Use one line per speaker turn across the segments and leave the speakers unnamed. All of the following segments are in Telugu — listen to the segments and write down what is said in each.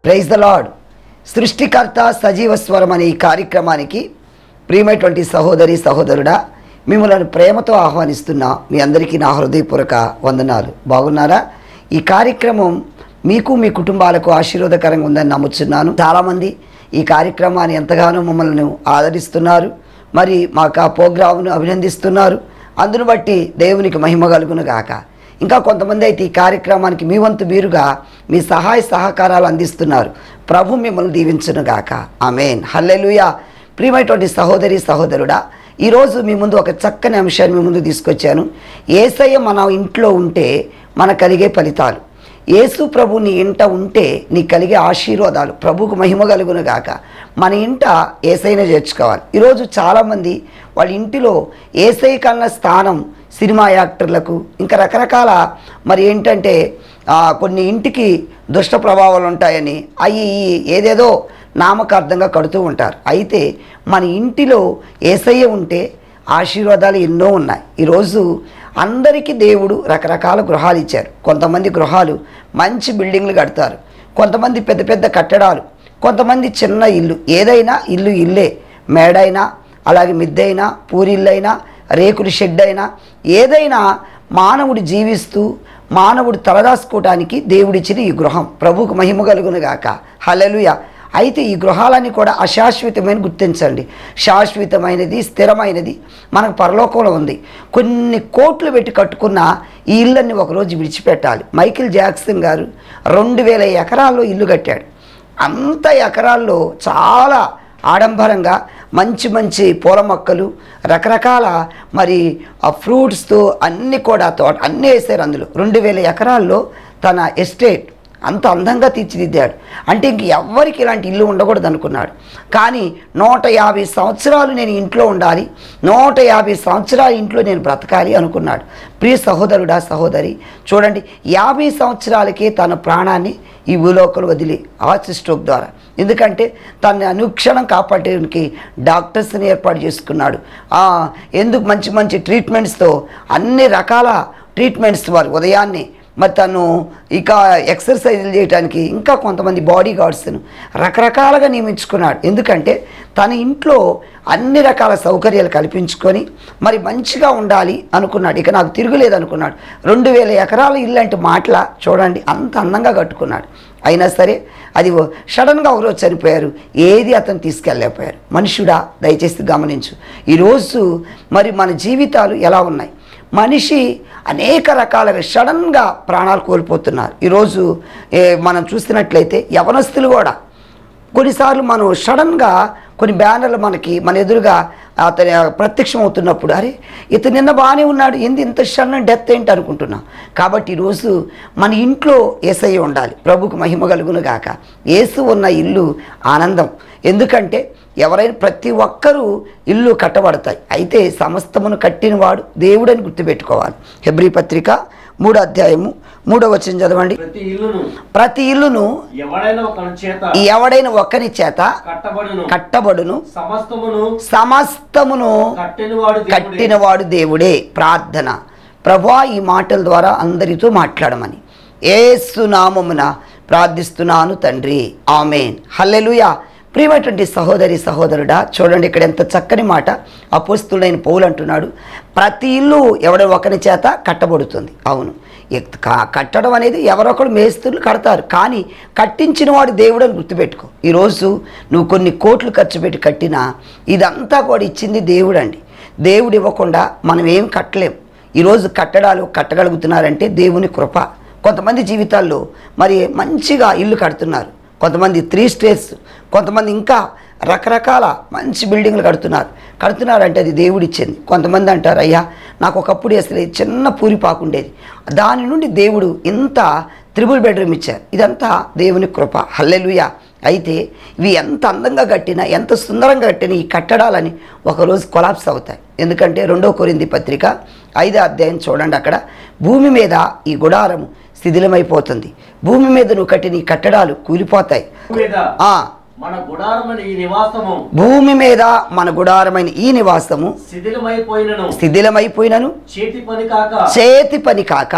ప్రైజ్ ద లాడ్ సృష్టికర్త సజీవ స్వరం అనే ఈ కార్యక్రమానికి ప్రియమైనటువంటి సహోదరి సహోదరుడా మిమ్మల్ని ప్రేమతో ఆహ్వానిస్తున్న మీ అందరికీ నా హృదయపూర్వక వందనాలు బాగున్నారా ఈ కార్యక్రమం మీకు మీ కుటుంబాలకు ఆశీర్వాదకరంగా ఉందని నమ్ముచున్నాను చాలామంది ఈ కార్యక్రమాన్ని ఎంతగానో మమ్మల్ని ఆదరిస్తున్నారు మరి మాకు ఆ ప్రోగ్రామ్ను అభినందిస్తున్నారు అందును బట్టి దేవునికి మహిమ కలుగును గాక ఇంకా కొంతమంది అయితే ఈ కార్యక్రమానికి మీ వంతు మీరుగా మీ సహాయ సహకారాలు అందిస్తున్నారు ప్రభు మిమ్మల్ని దీవించును గాక ఆమెన్ హల్లెలూయా ప్రియమైనటువంటి సహోదరి సహోదరుడా ఈరోజు మీ ముందు ఒక చక్కని అంశాన్ని మీ ముందు తీసుకొచ్చాను ఏసయ్య మన ఇంట్లో ఉంటే మన కలిగే ఫలితాలు యేసు ప్రభు నీ ఇంట ఉంటే నీ కలిగే ఆశీర్వాదాలు ప్రభుకు మహిమ కలుగును గాక మన ఇంట ఏసైనా చేర్చుకోవాలి ఈరోజు చాలామంది వాళ్ళ ఇంటిలో ఏసై కన్నా స్థానం సినిమా యాక్టర్లకు ఇంకా రకరకాల మరి ఏంటంటే ఆ, కొన్ని ఇంటికి దుష్ట ప్రభావాలు ఉంటాయని అవి ఏదేదో నామకార్థంగా కడుతూ ఉంటారు అయితే మన ఇంటిలో ఏసయ్య ఉంటే ఆశీర్వాదాలు ఎన్నో ఉన్నాయి ఈరోజు అందరికీ దేవుడు రకరకాల గృహాలు ఇచ్చారు కొంతమంది గృహాలు మంచి బిల్డింగ్లు కడతారు కొంతమంది పెద్ద పెద్ద కట్టడాలు కొంతమంది చిన్న ఇల్లు ఏదైనా ఇల్లు ఇల్లే మేడైనా అలాగే మిద్దైనా పూరిల్లైనా రేకుల షెడ్ అయినా ఏదైనా మానవుడు జీవిస్తూ మానవుడు తలదాసుకోవటానికి దేవుడిచ్చిన ఈ గృహం ప్రభువుకు మహిమ కలుగును గాక హల్లెలూయా అయితే ఈ గృహాలన్నీ కూడా అశాశ్వతమైన గుర్తించండి శాశ్వతమైనది స్థిరమైనది మనకు పరలోకంలో ఉంది కొన్ని కోట్లు పెట్టి కట్టుకున్న ఈ ఇళ్ళన్ని ఒకరోజు విడిచిపెట్టాలి మైకిల్ జాక్సన్ గారు రెండు వేల ఎకరాల్లో ఇల్లు కట్టాడు అంత ఎకరాల్లో చాలా ఆడంబరంగా మంచి మంచి పూల మొక్కలు రకరకాల మరి ఆ ఫ్రూట్స్తో అన్నీ కూడా తోట అన్నీ వేసారు అందులో రెండు వేల ఎకరాల్లో తన ఎస్టేట్ అంత అందంగా తీర్చిదిద్దాడు అంటే ఇంక ఎవ్వరికి ఇలాంటి ఇల్లు ఉండకూడదు అనుకున్నాడు కానీ నూట యాభై సంవత్సరాలు నేను ఇంట్లో ఉండాలి నూట యాభై సంవత్సరాలు ఇంట్లో నేను బ్రతకాలి అనుకున్నాడు ప్రియ సహోదరుడా సహోదరి చూడండి యాభై సంవత్సరాలకే తన ప్రాణాన్ని ఈ భూలోకలు వదిలి హార్ట్ స్ట్రోక్ ద్వారా ఎందుకంటే తనని అనుక్షణం కాపాడడానికి డాక్టర్స్ని ఏర్పాటు చేసుకున్నాడు ఆ, ఎందుకు మంచి మంచి ట్రీట్మెంట్స్తో అన్ని రకాల ట్రీట్మెంట్స్ వారు ఉదయాన్నే మరి తను ఇక ఎక్సర్సైజులు చేయడానికి ఇంకా కొంతమంది బాడీ గార్డ్స్ను రకరకాలుగా నియమించుకున్నాడు ఎందుకంటే తన ఇంట్లో అన్ని రకాల సౌకర్యాలు కల్పించుకొని మరి మంచిగా ఉండాలి అనుకున్నాడు ఇక నాకు తిరుగులేదు అనుకున్నాడు రెండు వేల ఎకరాల ఇల్లు అంటే మాటల చూడండి అంత అందంగా కట్టుకున్నాడు అయినా సరే అది ఓ- సడన్గా ఒకరోజు చనిపోయారు ఏది అతను తీసుకెళ్ళలేకపోయారు మనుషుడా దయచేసి గమనించు ఈరోజు మరి మన జీవితాలు ఎలా ఉన్నాయి మనిషి అనేక రకాలుగా సడన్గా ప్రాణాలు కోల్పోతున్నారు ఈరోజు ఏ, మనం చూసినట్లయితే యవనస్తులు కూడా కొన్నిసార్లు మనం సడన్గా కొన్ని బ్యానర్లు మనకి మన ఎదురుగా అతని ప్రత్యక్షం అవుతున్నప్పుడు అరే ఇతను నిన్న బాగానే ఉన్నాడు ఏంది ఇంత సడన్ డెత్ ఏంటి అనుకుంటున్నాం కాబట్టి ఈరోజు మన ఇంట్లో ఏసై ఉండాలి ప్రభుకు మహిమ కలుగును గాక ఏసు ఉన్న ఇల్లు ఆనందం ఎందుకంటే ఎవరైనా ప్రతి ఒక్కరూ ఇల్లు కట్టబడతాయి అయితే సమస్తమును కట్టినవాడు దేవుడని గుర్తుపెట్టుకోవాలి హెబ్రీ పత్రిక మూడో అధ్యాయము మూడో వచ్చిన చదవండి
ప్రతి ఇల్లును
ప్రతి ఇల్లును
ఎవడైనా ఒక చేత
ఎవడైన ఒక్కని చేత
కట్టబడును
కట్టబడును
సమస్తమును
సమస్తమును
కట్టినవాడు దేవుడే.
కట్టినవాడు దేవుడే ప్రార్థన ప్రభా ఈ మాటల ద్వారా అందరితో మాట్లాడమని ఏసు నామమున ప్రార్థిస్తున్నాను తండ్రి ఆమెన్ హల్లెలూయా ప్రియమైనటువంటి సహోదరి సహోదరుడా చూడండి ఇక్కడ ఎంత చక్కని మాట అపోస్తుడైన పౌలు అంటున్నాడు ప్రతి ఇల్లు ఎవడ ఒకరి చేత కట్టబడుతుంది అవును ఎక్- క- కట్టడం అనేది ఎవరొకరు మేస్తులు కడతారు కానీ కట్టించిన వాడు దేవుడు అని గుర్తుపెట్టుకో ఈరోజు నువ్వు కొన్ని కోట్లు ఖర్చు పెట్టి కట్టినా ఇదంతా కూడా ఇచ్చింది దేవుడు అండి దేవుడు ఇవ్వకుండా మనం ఏం కట్టలేం ఈరోజు కట్టడాలు కట్టగలుగుతున్నారంటే దేవుని కృప కొంతమంది జీవితాల్లో మరి మంచిగా ఇల్లు కడుతున్నారు కొంతమంది త్రీ స్టేర్స్ కొంతమంది ఇంకా రకరకాల మంచి బిల్డింగ్లు కడుతున్నారు కడుతున్నారంటే అది దేవుడిచ్చింది కొంతమంది అంటారు అయ్యా నాకు ఒకప్పుడు అసలు ఈ చిన్న పూరిపాకు ఉండేది దాని నుండి దేవుడు ఇంత త్రిబుల్ బెడ్రూమ్ ఇచ్చారు ఇదంతా దేవుని కృప హల్లెలూయా అయితే ఇవి ఎంత అందంగా కట్టినా ఎంత సుందరంగా కట్టినా ఈ కట్టడాలని ఒకరోజు కొలాప్స్ అవుతాయి ఎందుకంటే రెండో కొరింది పత్రిక ఐదో అధ్యాయం చూడండి అక్కడ భూమి మీద ఈ గుడారము శిథిలమైపోతుంది భూమి మీద నువ్వు కట్టిన ఈ కట్టడాలు కూలిపోతాయి
మీద
ఆ
మన గుడారమని ఈ నివాసము
భూమి మీద మన గుడారమైన ఈ నివాసము
శిథిలమైపోయినను
శిథిలమైపోయినను
చేతి పని కాక
చేతి పని కాక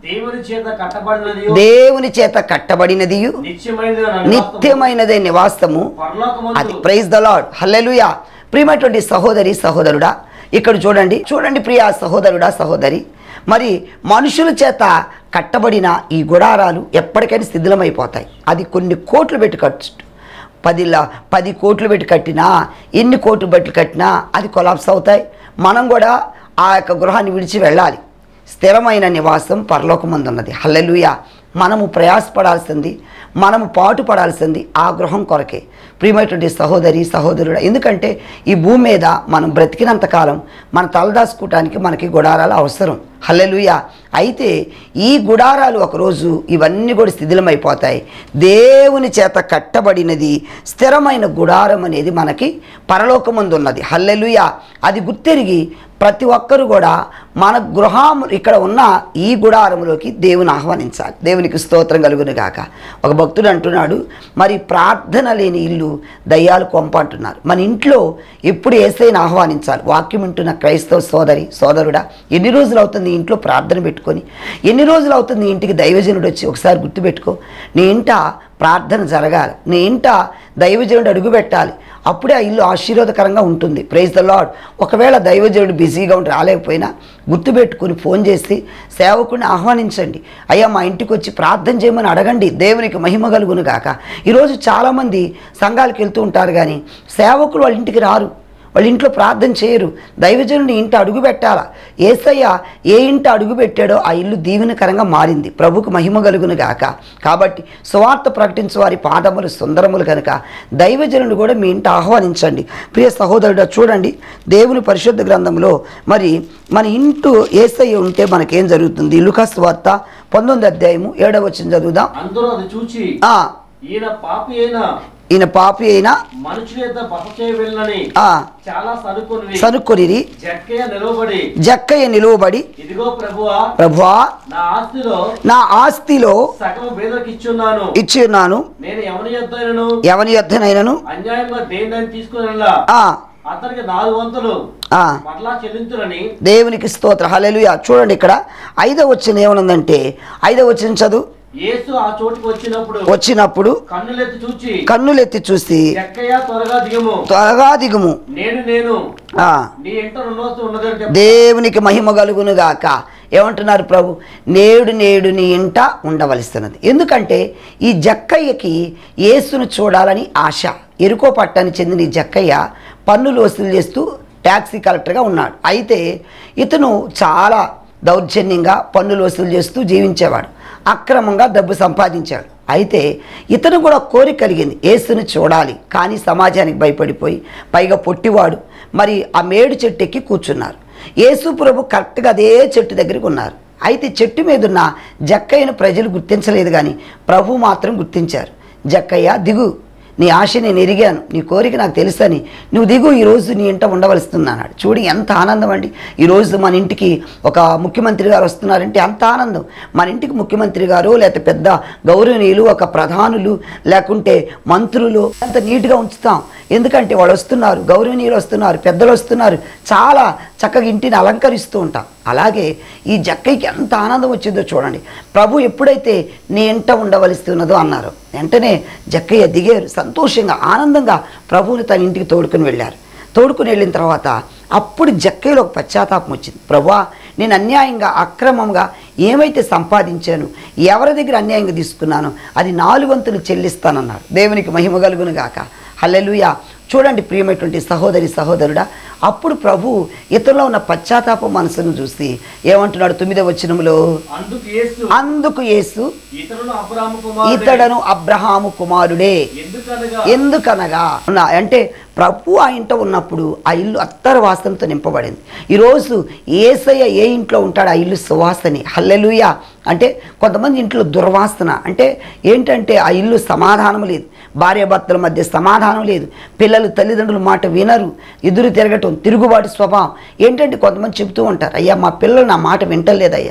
దేవుని చేత కట్టబడినది
దేవుని చేత కట్టబడినదియు
నిత్యమైనది
నిత్యమైనదే నివాసము అది
పరలోకమందు
ప్రైజ్ ద లాడ్ హల్లెలూయా ప్రియమైనటువంటి సహోదరి సహోదరుడా ఇక్కడ చూడండి చూడండి ప్రియా సహోదరుడా సహోదరి మరి మనుషుల చేత కట్టబడిన ఈ గుడారాలు ఎప్పటికైనా శిథిలమైపోతాయి అది కొన్ని కోట్లు పెట్టి కట్టు పది ల- పది కోట్లు పెట్టి కట్టినా ఎన్ని కోట్లు పెట్టి కట్టినా అది కొలాప్స్ అవుతాయి మనం కూడా ఆ యొక్క గృహాన్ని విడిచి వెళ్ళాలి స్థిరమైన నివాసం పరలోకమందున్నది హల్లెలూయా మనము ప్రయాసపడాల్సింది మనము పాటు పడాల్సింది ఆ గృహం కొరకే ప్రియమైనటువంటి సహోదరి సహోదరుడు ఎందుకంటే ఈ భూమి మీద మనం బ్రతికినంత కాలం మన తలదాచుకోవటానికి మనకి గుడారాలు అవసరం హల్లెలూయా అయితే ఈ గుడారాలు ఒకరోజు ఇవన్నీ కూడా శిథిలమైపోతాయి దేవుని చేత కట్టబడినది స్థిరమైన గుడారం అనేది మనకి పరలోకమందు ఉన్నది హల్లెలూయా అది గుర్తెరిగి ప్రతి ఒక్కరు కూడా మన గృహం ఇక్కడ ఉన్న ఈ గుడారంలోకి దేవుని ఆహ్వానించాలి దేవునికి స్తోత్రం కలుగును గాక ఒక భక్తుడు అంటున్నాడు మరి ప్రార్థన లేని ఇల్లు దయ్యాలు కొంప అంటున్నారు మన ఇంట్లో ఎప్పుడు ఏసైనా ఆహ్వానించాలి వాక్యం వింటున్న క్రైస్తవ సోదరి సోదరుడా ఎన్ని రోజులు అవుతుంది ఈ ఇంట్లో ప్రార్థన పెట్టుకొని ఎన్ని రోజులు అవుతుంది ఈ ఇంటికి దైవజనుడు వచ్చి ఒకసారి గుర్తుపెట్టుకో నీ ఇంట ప్రార్థన జరగాలి నీ ఇంట దైవజనుడు అడుగు పెట్టాలి అప్పుడే ఆ ఇల్లు ఆశీర్వాదకరంగా ఉంటుంది ప్రైజ్ ద లాడ్ ఒకవేళ దైవజనుడు బిజీగా ఉండి రాలేకపోయినా గుర్తుపెట్టుకుని ఫోన్ చేసి సేవకుడిని ఆహ్వానించండి అయ్యా మా ఇంటికి వచ్చి ప్రార్థన చేయమని అడగండి దేవునికి మహిమ కలుగును గాక ఈరోజు చాలామంది సంఘాలకు వెళ్తూ ఉంటారు కానీ సేవకులు వాళ్ళ ఇంటికి రారు వాళ్ళ ఇంట్లో ప్రార్థన చేయరు దైవజనుని ఇంటి అడుగు పెట్టాలా ఏసయ్య ఏ ఇంట అడుగు పెట్టాడో ఆ ఇల్లు దీవెనకరంగా మారింది ప్రభుకు మహిమ కలుగును గాక కాబట్టి సువార్త ప్రకటించే వారి పాదములు సుందరములు కనుక దైవజనుని కూడా మీ ఇంట ఆహ్వానించండి ప్రియ సహోదరుడు చూడండి దేవుని పరిశుద్ధ గ్రంథంలో మరి మన ఇంటూ ఏసయ్య ఉంటే మనకేం జరుగుతుంది లుకాస్ వార్త పంతొమ్మిది అధ్యాయము ఏడవ వచ్చిన చదువుదాం
అందరూ అది చూచి
ఆ,
ఈయన పాపి అయిన
ఈయన పాపి అయినా
మనుషుల యొక్క బస చేయవెళ్ళని
ఆ,
చాలా సనుకొని
సనుక్కొనిరి
జక్కయ్య నిలవబడి
జక్కయ్య నిలువబడి
ఇదిగో ప్రభువా
ప్రభువా
నా ఆస్తిలో
నా ఆస్తిలో
సగం బేదకి ఇచ్చున్నాను
ఇచ్చి ఉన్నాను
నేను ఎవరి యొద్దైనను
ఎవని యొద్దనైనను
అన్యాయంగా దేని తీసుకుని
ఆ,
అతనికి నాలుగు వంతులు
ఆ,
మరలా చెల్లించురని
దేవునికి స్తోత్ర హల్లెలూయా చూడండి ఇక్కడ ఐదవ వచ్చిన ఏమనుందంటే ఐదవ వచ్చిన చదువు
యేసు ఆ చోటుకు వచ్చినప్పుడు
వచ్చినప్పుడు
కన్నులెత్తి చూచి
కన్నులెత్తి చూసి
జక్కయ్య త్వరగా దిగము
త్వరగా దిగుము
నేను నేను
ఆ,
నీ ఇంట రుణోస్తు ఉన్నదని చెప్పి
దేవునికి మహిమ కలుగునుగాక ఏమంటున్నారు ప్రభు నేడు నేడు నీ ఇంట ఉండవలసినది ఎందుకంటే ఈ జక్కయ్యకి యేసును చూడాలని ఆశ ఎరుకో పట్టానికి చెందిన ఈ జక్కయ్య పన్నులు వసూలు చేస్తూ ట్యాక్సీ కలెక్టర్గా ఉన్నాడు అయితే ఇతను చాలా దౌర్జన్యంగా పన్నులు వసూలు చేస్తూ జీవించేవాడు అక్రమంగా డబ్బు సంపాదించాడు అయితే ఇతను కూడా కోరిక కలిగింది యేసుని చూడాలి కానీ సమాజానికి భయపడిపోయి పైగా పొట్టివాడు మరి ఆ మేడు చెట్టు ఎక్కి కూర్చున్నారు యేసు ప్రభు కరెక్ట్గా అదే చెట్టు దగ్గరికి ఉన్నారు అయితే చెట్టు మీద ఉన్న జక్కయ్యను ప్రజలు గుర్తించలేదు కానీ ప్రభు మాత్రం గుర్తించారు జక్కయ్య దిగు నీ ఆశ నేను ఎరిగాను నీ కోరిక నాకు తెలుసని నువ్వు దిగు ఈరోజు నీ ఇంట ఉండవలస్తుంది అన్నాడు చూడు ఎంత ఆనందం అండి ఈరోజు మన ఇంటికి ఒక ముఖ్యమంత్రి గారు వస్తున్నారంటే ఎంత ఆనందం మన ఇంటికి ముఖ్యమంత్రి గారు లేకపోతే పెద్ద గౌరవనీయులు ఒక ప్రధానులు లేకుంటే మంత్రులు అంత నీట్గా ఉంచుతాం ఎందుకంటే వాళ్ళు వస్తున్నారు గౌరవనీయులు వస్తున్నారు పెద్దలు వస్తున్నారు చాలా చక్కగా ఇంటిని అలంకరిస్తూ ఉంటాం అలాగే ఈ జక్కయ్యకి ఎంత ఆనందం వచ్చిందో చూడండి ప్రభు ఎప్పుడైతే నీ ఇంట ఉండవలసి ఉన్నదో అన్నారు వెంటనే జక్కయ్య దిగారు సంతోషంగా ఆనందంగా ప్రభువుని తన ఇంటికి తోడుకుని వెళ్ళారు తోడుకుని వెళ్ళిన తర్వాత అప్పుడు జక్కయ్యలో ఒక పశ్చాత్తాపం వచ్చింది ప్రభువా నేను అన్యాయంగా అక్రమంగా ఏమైతే సంపాదించాను ఎవరి దగ్గర అన్యాయంగా తీసుకున్నానో అది నాలుగు వంతులు చెల్లిస్తానన్నాడు దేవునికి మహిమ కలుగును గాక హల్లెలూయా చూడండి ప్రియమైనటువంటి సహోదరి సహోదరుడా అప్పుడు ప్రభు ఇతరులో ఉన్న పశ్చాత్తాప మనసును చూసి ఏమంటున్నాడు తొమ్మిదవ వచనములో
అందుకు యేసు
అందుకు యేసు
ఇతరులు అబ్రాము కుమారుడే
ఇతడను అబ్రహాము కుమారుడే
ఎందుకనగా
ఎందుకనగా ఉన్నా- అంటే ప్రభు ఆ ఇంట ఉన్నప్పుడు ఆ ఇల్లు అత్తర వాసనతో నింపబడింది ఈరోజు ఏసయ్య ఏ ఇంట్లో ఉంటాడు ఆ ఇల్లు సువాసని హల్లెలూయ అంటే కొంతమంది ఇంట్లో దుర్వాసన అంటే ఏంటంటే ఆ ఇల్లు సమాధానం లేదు భార్యాభర్తల మధ్య సమాధానం లేదు పిల్లలు తల్లిదండ్రుల మాట వినరు ఎదురు తిరగటం తిరుగుబాటు స్వభావం ఏంటంటే కొంతమంది చెబుతూ ఉంటారు అయ్యా మా పిల్లలు నా మాట వింటలేదయ్యా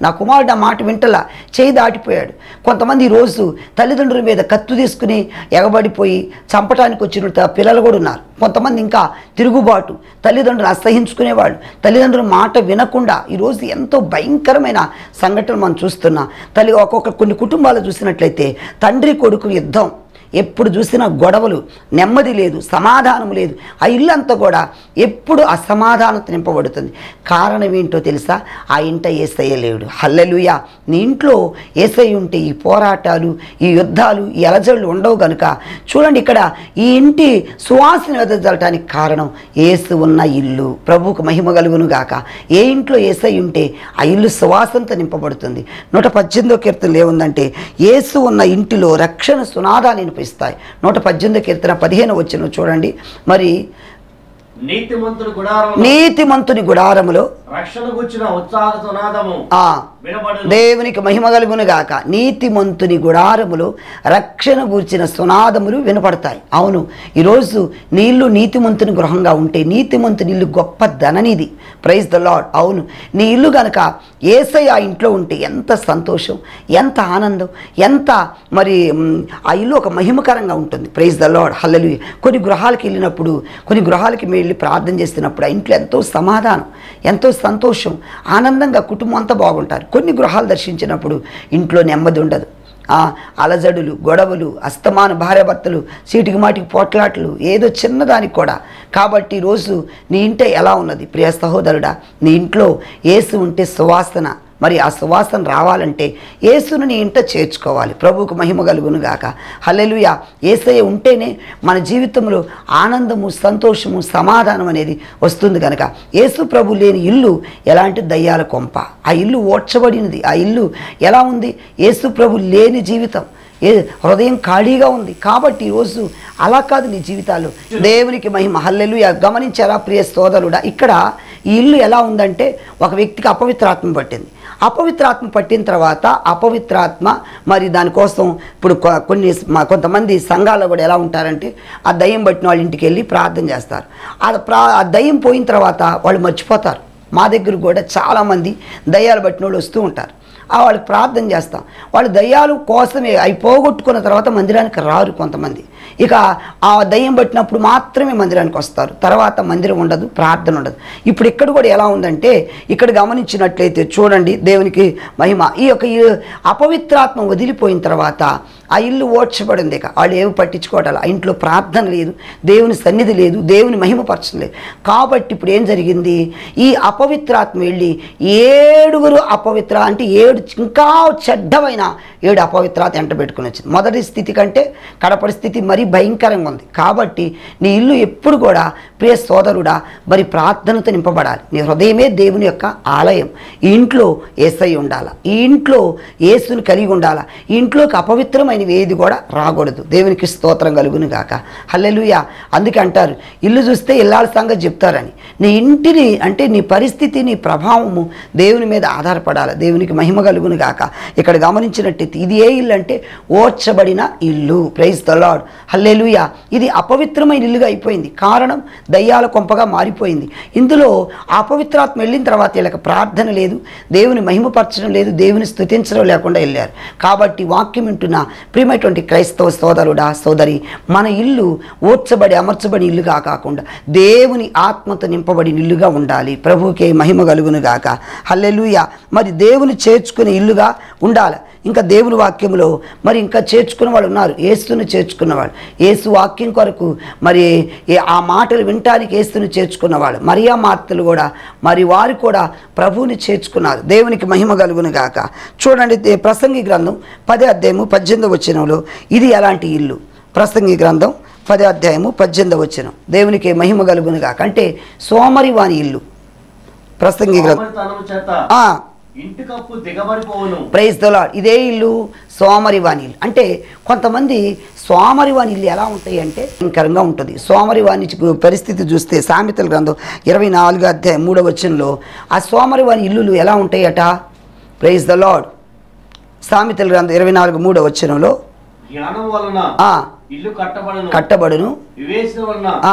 నా కుమారుడు ఆ మాట వింటలా చేయి దాటిపోయాడు కొంతమంది ఈరోజు తల్లిదండ్రుల మీద కత్తు తీసుకుని ఎగబడిపోయి చంపటానికి వచ్చిన పిల్లలు కూడా ఉన్నారు కొంతమంది ఇంకా తిరుగుబాటు తల్లిదండ్రులు అసహించుకునేవాళ్ళు తల్లిదండ్రుల మాట వినకుండా ఈరోజు ఎంతో భయంకరమైన సంఘటనలు మనం చూస్తున్నాం తల్లి ఒక్కొక్క కొన్ని కుటుంబాలు చూసినట్లయితే తండ్రి కొడుకు యుద్ధం ఎప్పుడు చూసినా గొడవలు నెమ్మది లేదు సమాధానం లేదు ఆ ఇల్లు అంతా కూడా ఎప్పుడు అసమాధానం నింపబడుతుంది కారణం ఏంటో తెలుసా ఆ ఇంట ఏసయ్య లేడు హల్లెలుయా నీ ఇంట్లో ఏసై ఉంటే ఈ పోరాటాలు ఈ యుద్ధాలు ఈ అలజడులు ఉండవు గనుక చూడండి ఇక్కడ ఈ ఇంటి సువాసన వెదజల్లటానికి కారణం ఏసు ఉన్న ఇల్లు ప్రభువుకు మహిమ కలుగును గాక ఏ ఇంట్లో ఏసై ఉంటే ఆ ఇల్లు సువాసనతో నింపబడుతుంది నూట పద్దెనిమిదో కీర్తనలు ఏముందంటే ఏసు ఉన్న ఇంటిలో రక్షణ సునాదాన్ని వినిపిస్తాయి నూట పద్దెనిమిదో కీర్తన పదిహేను వచ్చిన చూడండి మరి
నీతిమంతుడు గుడారం
నీతిమంతుని గుడారములో
రక్షణ గుచ్చిన ఉత్సాహ సునాదము
ఆ
వినబడు
దేవునికి మహిమ కలుగును గాక నీతిమంతుని గుడారములు రక్షణ గూర్చిన సునాదములు వినపడతాయి అవును ఈరోజు నీళ్లు నీతిమంతుని గృహంగా ఉంటే నీతిమంతుని ఇల్లు గొప్ప ధననిది ప్రైజ్ ద లాడ్ అవును నీ ఇల్లు గనక ఏసై ఆ ఇంట్లో ఉంటే ఎంత సంతోషం ఎంత ఆనందం ఎంత మరి మ్, ఆ ఇల్లు ఒక మహిమకరంగా ఉంటుంది ప్రైజ్ ద లాడ్ హల్లెలూయా కొన్ని గృహాలకు వెళ్ళినప్పుడు కొన్ని గృహాలకి మేము వెళ్ళి ప్రార్థన చేస్తున్నప్పుడు ఆ ఇంట్లో ఎంతో సమాధానం ఎంతో సంతోషం ఆనందంగా కుటుంబం అంతా బాగుంటారు కొన్ని గృహాలు దర్శించినప్పుడు ఇంట్లో నెమ్మది ఉండదు ఆ అలజడులు గొడవలు అస్తమాన భార్యాభర్తలు చీటికి మాటికి పోట్లాట్లు ఏదో చిన్నదానికి కూడా కాబట్టి ఈరోజు నీ ఇంట ఎలా ఉన్నది ప్రియ సహోదరుడా నీ ఇంట్లో ఏసు ఉంటే సువాసన మరి ఆ సువాసన రావాలంటే యేసును నీ ఇంట చేర్చుకోవాలి ప్రభువుకు మహిమ కలుగును గాక హల్లెలూయ ఏసయ్య ఉంటేనే మన జీవితంలో ఆనందము సంతోషము సమాధానం అనేది వస్తుంది కనుక యేసు ప్రభు లేని ఇల్లు ఎలాంటి దయ్యాల కొంప ఆ ఇల్లు ఓడ్చబడినది ఆ ఇల్లు ఎలా ఉంది యేసు ప్రభు లేని జీవితం ఏ హృదయం ఖాళీగా ఉంది కాబట్టి ఈరోజు అలా కాదు నీ జీవితాలు దేవునికి మహిమ హల్లెలూయ గమనించారా ప్రియ సోదరుడా ఇక్కడ ఈ ఇల్లు ఎలా ఉందంటే ఒక వ్యక్తికి అపవిత్రాత్మ పట్టింది అపవిత్రాత్మ పట్టిన తర్వాత అపవిత్రాత్మ మరి దానికోసం ఇప్పుడు కొ- కొన్ని మ- కొంతమంది సంఘాల్లో కూడా ఎలా ఉంటారంటే ఆ దయ్యం పట్టిన వాళ్ళ ఇంటికి వెళ్ళి ప్రార్థన చేస్తారు ఆ ప్రా ఆ దయ్యం పోయిన తర్వాత వాళ్ళు మర్చిపోతారు మా దగ్గర కూడా చాలామంది దయ్యాలు పట్టిన వాళ్ళు వస్తూ ఉంటారు ఆ వాళ్ళకి ప్రార్థన చేస్తాం వాళ్ళు దయ్యాలు కోసమే అవి పోగొట్టుకున్న తర్వాత మందిరానికి రారు కొంతమంది ఇక ఆ దయ్యం పట్టినప్పుడు మాత్రమే మందిరానికి వస్తారు తర్వాత మందిరం ఉండదు ప్రార్థన ఉండదు ఇప్పుడు ఇక్కడ కూడా ఎలా ఉందంటే ఇక్కడ గమనించినట్లయితే చూడండి దేవునికి మహిమ ఈ యొక్క ఈ అపవిత్రాత్మ వదిలిపోయిన తర్వాత ఆ ఇల్లు ఓడ్చబడింది ఇక వాళ్ళు ఏమి పట్టించుకోవటాలు ఆ ఇంట్లో ప్రార్థన లేదు దేవుని సన్నిధి లేదు దేవుని మహిమపరచడం లేదు కాబట్టి ఇప్పుడు ఏం జరిగింది ఈ అపవిత్రాత్మ వెళ్ళి ఏడుగురు అపవిత్ర అంటే ఏడు ఇంకా చెడ్డమైన ఏడు అపవిత్రాత్మ ఎంట పెట్టుకుని వచ్చింది మొదటి స్థితి కంటే కడపడి స్థితి మరీ భయంకరంగా ఉంది కాబట్టి నీ ఇల్లు ఎప్పుడు కూడా ప్రియ సోదరుడా మరి ప్రార్థనతో నింపబడాలి నీ హృదయమే దేవుని యొక్క ఆలయం ఈ ఇంట్లో ఏసై ఉండాలా ఈ ఇంట్లో యేసుని కలిగి ఉండాలా ఈ ఇంట్లోకి అపవిత్రమైనవి ఏది కూడా రాకూడదు దేవునికి స్తోత్రం కలుగును గాక హల్లెలూయా అందుకే అంటారు ఇల్లు చూస్తే ఇల్లాల సంగతి చెప్తారని నీ ఇంటిని అంటే నీ పరిస్థితి నీ ప్రభావము దేవుని మీద ఆధారపడాలి దేవునికి మహిమ కలుగును గాక ఇక్కడ గమనించినట్టయితే ఇది ఏ ఇల్లు అంటే ఓర్చబడిన ఇల్లు ప్రైజ్ ద లాడ్ హల్లెలూయా ఇది అపవిత్రమైన ఇల్లుగా అయిపోయింది కారణం దయ్యాల కొంపగా మారిపోయింది ఇందులో ఆ అపవిత్రాత్మ వెళ్ళిన తర్వాత వీళ్ళకి ప్రార్థన లేదు దేవుని మహిమపరచడం లేదు దేవుని స్తుతించడం లేకుండా వెళ్ళారు కాబట్టి వాక్యం వింటున్న ప్రియమైనటువంటి క్రైస్తవ సోదరుడా సోదరి మన ఇల్లు ఓర్చబడి అమర్చబడి ఇల్లుగా కాకుండా దేవుని ఆత్మతో నింపబడిన ఇల్లుగా ఉండాలి ప్రభువుకే మహిమ కలుగును గాక హల్లెలూయా మరి దేవుని చేర్చుకునే ఇల్లుగా ఉండాలి ఇంకా దేవుని వాక్యంలో మరి ఇంకా చేర్చుకున్న వాళ్ళు ఉన్నారు ఏసుని చేర్చుకున్న వాళ్ళు ఏసు వాక్యం కొరకు మరి ఏ- ఆ మాటలు వినటానికి ఏసుని చేర్చుకున్నవాళ్ళు మరియా మార్తలు కూడా మరి వారు కూడా ప్రభువుని చేర్చుకున్నారు దేవునికి మహిమ కలుగును గాక చూడండి దే- ప్రసంగి గ్రంథం పదే అధ్యాయము పద్దెనిమిది వచ్చినంలో ఇది ఎలాంటి ఇల్లు ప్రసంగి గ్రంథం పదే అధ్యాయము పద్దెనిమిది వచ్చినం దేవునికి మహిమ కలుగును గాక అంటే సోమరి వాని ఇల్లు ప్రసంగి గ్రంథం
సోమరితనము చేత
ఆ,
ఇంటి కప్పు దిగబడిపోవును
ప్రైజ్ ద లాడ్ ఇదే ఇల్లు సోమరివాణి ఇల్లు అంటే కొంతమంది సోమరివాణి ఇల్లు ఎలా ఉంటాయి అంటే భయంకరంగా ఉంటుంది సోమరివాణి చి- పరిస్థితి చూస్తే సామెతల గ్రంథం ఇరవై నాలుగు అధ్యాయం మూడవ వచనంలో ఆ సోమరివాణి ఇల్లులు ఎలా ఉంటాయట ప్రైజ్ ద లాడ్ సామెతల గ్రంథం ఇరవై నాలుగు మూడవ వచనంలో
జ్ఞానం వలన
ఆ,
ఇల్లు కట్టబడును
కట్టబడును
వివేచన వలన
ఆ.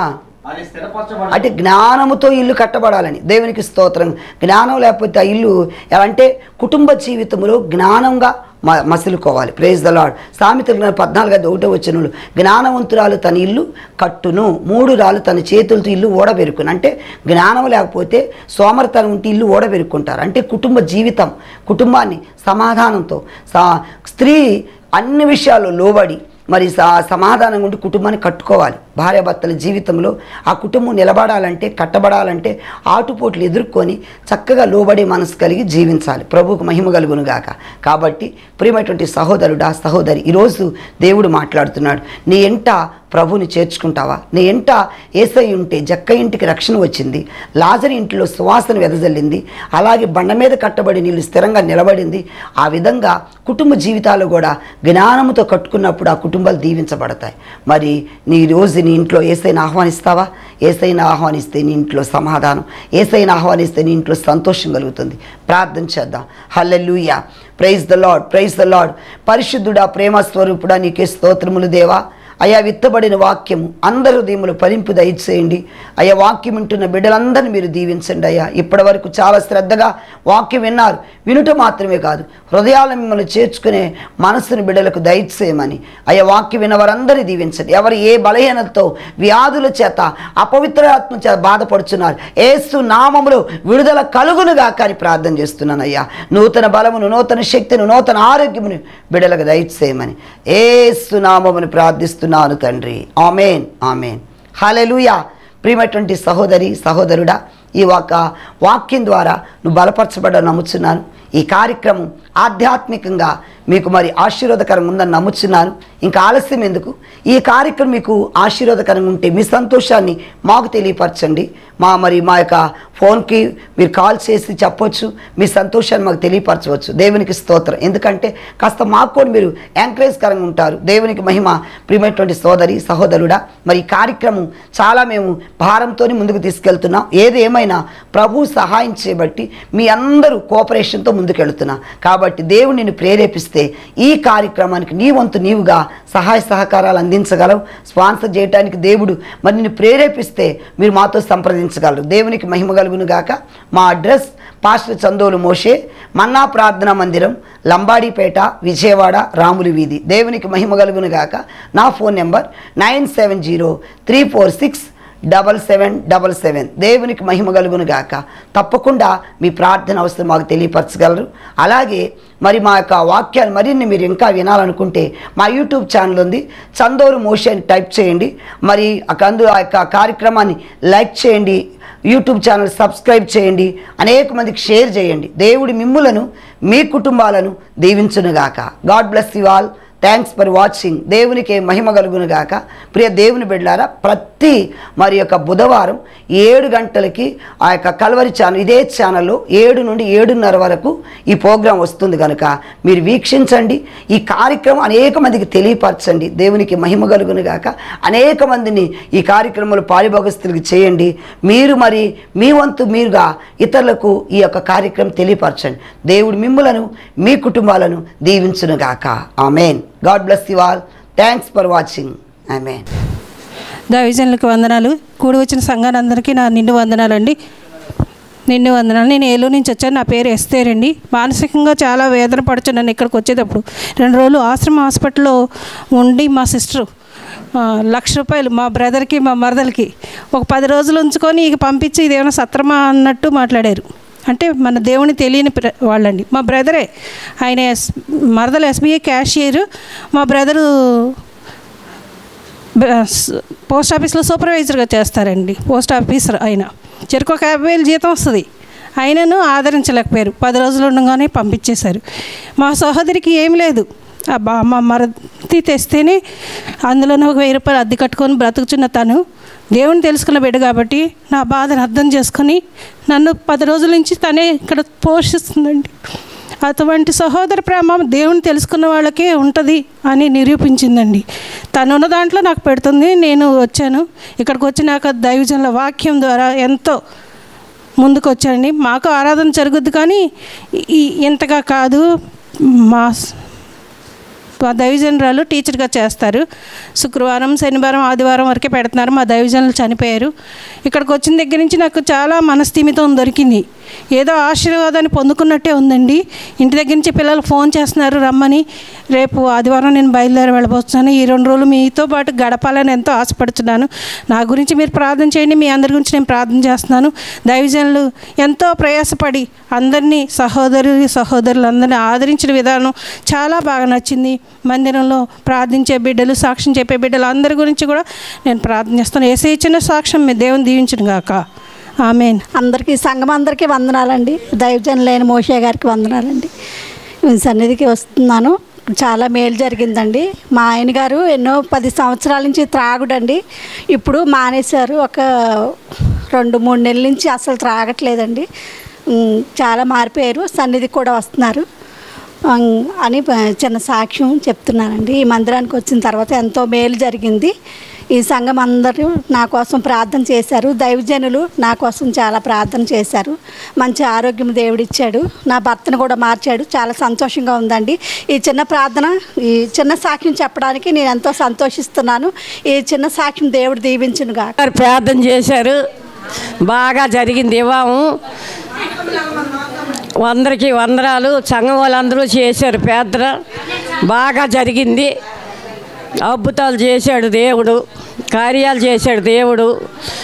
అది స్థిరపరచబడదు
అంటే జ్ఞానముతో ఇల్లు కట్టబడాలని దేవునికి స్తోత్రం జ్ఞానం లేకపోతే ఆ ఇల్లు ఎలా అంటే కుటుంబ జీవితంలో జ్ఞానంగా మ మసులుకోవాలి ప్రేజ్ ద లాడ్ సామెత గ్రంథం పద్నాలుగు ఐదు ఒకటో వచ్చినలు జ్ఞానవంతురాలు తన ఇల్లు కట్టును మూడు రాళ్ళు తన చేతులతో ఇల్లు ఓడబెరుకును అంటే జ్ఞానం లేకపోతే సోమరతనం ఉంటే ఇల్లు ఓడబెరుక్కుంటారు అంటే కుటుంబ జీవితం కుటుంబాన్ని సమాధానంతో సా స్త్రీ అన్ని విషయాల్లో లోబడి మరి సా సమాధానంగా ఉండి కుటుంబాన్ని కట్టుకోవాలి భార్యాభర్తల జీవితంలో ఆ కుటుంబం నిలబడాలంటే కట్టబడాలంటే ఆటుపోట్లు ఎదుర్కొని చక్కగా లోబడే మనసు కలిగి జీవించాలి ప్రభువుకు మహిమ కలుగును గాక కాబట్టి ప్రియమైనటువంటి సహోదరుడా సహోదరి ఈరోజు దేవుడు మాట్లాడుతున్నాడు నీ ఎంట ప్రభుని చేర్చుకుంటావా నీ ఎంట ఏసై ఉంటే జక్క ఇంటికి రక్షణ వచ్చింది లాజరి ఇంటిలో సువాసన వెదజల్లింది అలాగే బండ మీద కట్టబడి నీళ్ళు స్థిరంగా నిలబడింది ఆ విధంగా కుటుంబ జీవితాలు కూడా జ్ఞానముతో కట్టుకున్నప్పుడు ఆ కుటుంబాలు దీవించబడతాయి మరి నీ రోజు నీ ఇంట్లో ఏసైనా ఆహ్వానిస్తావా ఏసైనా ఆహ్వానిస్తే నీ ఇంట్లో సమాధానం ఏసైనా ఆహ్వానిస్తే నీ ఇంట్లో సంతోషం కలుగుతుంది ప్రార్థన చేద్దాం hallelujah praise the Lord praise the Lord పరిశుద్ధుడా ప్రేమ స్వరూపుడా నీకే స్తోత్రములు దేవా అయా విత్తబడిన వాక్యము అందరి హృదయములు పరింపు దయచేయండి అయ్యా వాక్యం వింటున్న బిడ్డలందరినీ మీరు దీవించండి అయ్యా ఇప్పటి వరకు చాలా శ్రద్ధగా వాక్యం విన్నారు వినుట మాత్రమే కాదు హృదయాల మిమ్మల్ని చేర్చుకునే మనస్సును బిడ్డలకు దయచేయమని అయ్యా వాక్యం విన్న వారందరినీ దీవించండి ఎవరు ఏ బలహీనతతో వ్యాధుల చేత అపవిత్ర ఆత్మ చేత బాధపడుతున్నారు ఏసు నామములో విడుదల కలుగునుగా కానీ ప్రార్థన చేస్తున్నాను అయ్యా నూతన బలమును నూతన శక్తిని నూతన ఆరోగ్యమును బిడ్డలకు దయచేయమని ఏసు నామమును ప్రార్థిస్తున్నాను తండ్రి ఆమెన్ ఆమెన్ హాలెలూయా ప్రియమైనటువంటి సహోదరి సహోదరుడా ఈ ఒక వాక్యం ద్వారా నువ్వు బలపరచబడ నమ్ముచున్నాను ఈ కార్యక్రమం ఆధ్యాత్మికంగా మీకు మరి ఆశీర్వాదకరంగా ఉందని నమ్ముచున్నాను ఇంకా ఆలస్యం ఎందుకు ఈ కార్యక్రమం మీకు ఆశీర్వాదకరంగా ఉంటే మీ సంతోషాన్ని మాకు తెలియపరచండి మా మరి మా యొక్క ఫోన్కి మీరు కాల్ చేసి చెప్పొచ్చు మీ సంతోషాన్ని మాకు తెలియపరచవచ్చు దేవునికి స్తోత్రం ఎందుకంటే కాస్త మాకు కూడా మీరు ఎంకరేజ్కరంగా ఉంటారు దేవునికి మహిమ ప్రియమైనటువంటి సోదరి సహోదరుడా మరి ఈ కార్యక్రమం చాలా మేము భారంతో ముందుకు తీసుకెళ్తున్నాం ఏది ఏమైనా ప్రభు సహాయం చేయబట్టి మీ అందరూ కోఆపరేషన్తో ముందుకెళ్తున్నా కాబట్టి దేవుడు నిన్ను ప్రేరేపిస్తే ఈ కార్యక్రమానికి నీ వంతు నీవుగా సహాయ సహకారాలు అందించగలవు స్పాన్సర్ చేయడానికి దేవుడు మరి నిన్ను ప్రేరేపిస్తే మీరు మాతో సంప్రదించగలరు దేవునికి మహిమ కలుగును గాక మా address pastor Chandolu Moshe Manna ప్రార్థనా మందిరం లంబాడీపేట విజయవాడ రాములు వీధి దేవునికి మహిమ కలుగును గాక నా phone number nine seven zero three four six double seven double seven దేవునికి మహిమ కలుగును గాక తప్పకుండా మీ ప్రార్థన అవసరం మాకు తెలియపరచగలరు అలాగే మరి మా యొక్క వాక్యాలు మరిన్ని మీరు ఇంకా వినాలనుకుంటే మా యూట్యూబ్ ఛానల్ ఉంది చందోరు మోషన్ టైప్ చేయండి మరి అందు ఆ యొక్క కార్యక్రమాన్ని లైక్ చేయండి యూట్యూబ్ ఛానల్ సబ్స్క్రైబ్ చేయండి అనేక మందికి షేర్ చేయండి దేవుడి మిమ్ములను మీ కుటుంబాలను దీవించునుగాక God bless you all thanks for watching దేవునికి మహిమ కలుగును గాక ప్రియ దేవుని బిడ్డారా ప్రతి మరి యొక్క బుధవారం ఏడు గంటలకి ఆ యొక్క కల్వరి ఛానల్ ఇదే ఛానల్లో ఏడు నుండి ఏడున్నర వరకు ఈ ప్రోగ్రాం వస్తుంది కనుక మీరు వీక్షించండి ఈ కార్యక్రమం అనేక మందికి తెలియపరచండి దేవునికి మహిమ కలుగును గాక అనేక మందిని ఈ కార్యక్రమంలో పాలిభాగస్తులకి చేయండి మీరు మరి మీ వంతు మీరుగా ఇతరులకు ఈ యొక్క కార్యక్రమం తెలియపరచండి దేవుడు మిమ్ములను మీ కుటుంబాలను దీవించునుగాక amen God bless you all thanks for watching amen
దైవజనులకు వందనాలు కూడి వచ్చిన సంఘాలందరికీ నా నిండు వందనాలండి నిండు వందనాలు నేను ఏలూరు నుంచి వచ్చాను నా పేరు ఎస్తేరండి మానసికంగా చాలా వేదన పడుతున్నాను ఇక్కడికి వచ్చేటప్పుడు రెండు రోజులు ఆశ్రమ హాస్పిటల్లో ఉండి మా సిస్టరు ఆ, లక్ష రూపాయలు మా బ్రదర్కి మా మరదలకి ఒక పది రోజులు ఉంచుకొని ఇక పంపించి ఇదేమైనా సత్రమా అన్నట్టు మాట్లాడారు అంటే మన దేవుని తెలియని ప్ర- వాళ్ళండి మా బ్రదరే ఆయన ఎస్ మరదలు ఎస్బీఐ క్యాషియర్ మా బ్రదరు బ- స్- పోస్ట్ ఆఫీస్లో సూపర్వైజర్గా చేస్తారండి పోస్ట్ ఆఫీసర్ ఆయన చెరుకు ఒక యాభై వేలు జీతం వస్తుంది ఆయనను ఆదరించలేకపోయారు పది రోజులు ఉండగానే పంపించేశారు మా సహోదరికి ఏం లేదు ఆ బా మా మరది తెస్తేనే అందులోనే ఒక వెయ్యి రూపాయలు అద్దె కట్టుకొని బ్రతుకుచున్న తను దేవుని తెలుసుకున్న బిడ్డ కాబట్టి నా బాధను అర్థం చేసుకొని నన్ను పది రోజుల నుంచి తనే ఇక్కడ పోషిస్తుందండి అటువంటి సహోదర ప్రేమ దేవుని తెలుసుకున్న వాళ్ళకే ఉంటుంది అని నిరూపించిందండి తను ఉన్న దాంట్లో నాకు పెడుతుంది నేను వచ్చాను ఇక్కడికి వచ్చినాక దైవజనుల వాక్యం ద్వారా ఎంతో ముందుకు వచ్చానండి మాకు ఆరాధన జరుగుద్ది కానీ ఈ ఇంతగా కాదు మా మా దైవజనరాలు టీచర్గా చేస్తారు శుక్రవారం శనివారం ఆదివారం వరకే పెడుతున్నారు మా దైవజనులు చనిపోయారు ఇక్కడికి వచ్చిన దగ్గర నుంచి నాకు చాలా మనస్థిమితం దొరికింది ఏదో ఆశీర్వాదాన్ని పొందుకున్నట్టే ఉందండి ఇంటి దగ్గర నుంచి పిల్లలు ఫోన్ చేస్తున్నారు రమ్మని రేపు ఆదివారం నేను బయలుదేరి వెళ్ళబోతున్నాను ఈ రెండు రోజులు మీతో పాటు గడపాలని ఎంతో ఆశపడుతున్నాను నా గురించి మీరు ప్రార్థన చేయండి మీ అందరి గురించి నేను ప్రార్థన చేస్తున్నాను దైవజనులు ఎంతో ప్రయాసపడి అందరినీ సహోదరు సహోదరులందరినీ ఆదరించిన విధానం చాలా బాగా నచ్చింది మందిరంలో ప్రార్థించే బిడ్డలు సాక్ష్యం చెప్పే బిడ్డలు అందరి గురించి కూడా నేను ప్రార్థన చేస్తాను ఏసే ఇచ్చిన సాక్ష్యం మీ దేవుని దీవించను గాక ఆమెన్
అందరికీ సంఘం అందరికీ వందనాలండి దైవజన్ లేని మోషే గారికి వందనాలండి ఈ సన్నిధికి వస్తున్నాను చాలా మేలు జరిగిందండి మా ఆయన గారు ఎన్నో పది సంవత్సరాల నుంచి త్రాగుడండి ఇప్పుడు మానేశారు ఒక రెండు మూడు నెలల నుంచి అసలు త్రాగట్లేదండి ఉమ్, చాలా మారిపోయారు సన్నిధికి కూడా వస్తున్నారు ఉమ్, అని ప- చిన్న సాక్ష్యం చెప్తున్నానండి ఈ మందిరానికి వచ్చిన తర్వాత ఎంతో మేలు జరిగింది ఈ సంఘం అందరూ నా కోసం ప్రార్థన చేశారు దైవజనులు నా కోసం చాలా ప్రార్థన చేశారు మంచి ఆరోగ్యం దేవుడిచ్చాడు నా భర్తను కూడా మార్చాడు చాలా సంతోషంగా ఉందండి ఈ చిన్న ప్రార్థన ఈ చిన్న సాక్ష్యం చెప్పడానికి నేను ఎంతో సంతోషిస్తున్నాను ఈ చిన్న సాక్ష్యం దేవుడు దీవించునుగా
గారు ప్రార్థన చేశారు బాగా జరిగింది వివాహం అందరికీ వందనాలు సంఘం వాళ్ళందరూ చేశారు ప్రార్థన బాగా జరిగింది అద్భుతాలు చేశాడు దేవుడు కార్యాలు చేశాడు దేవుడు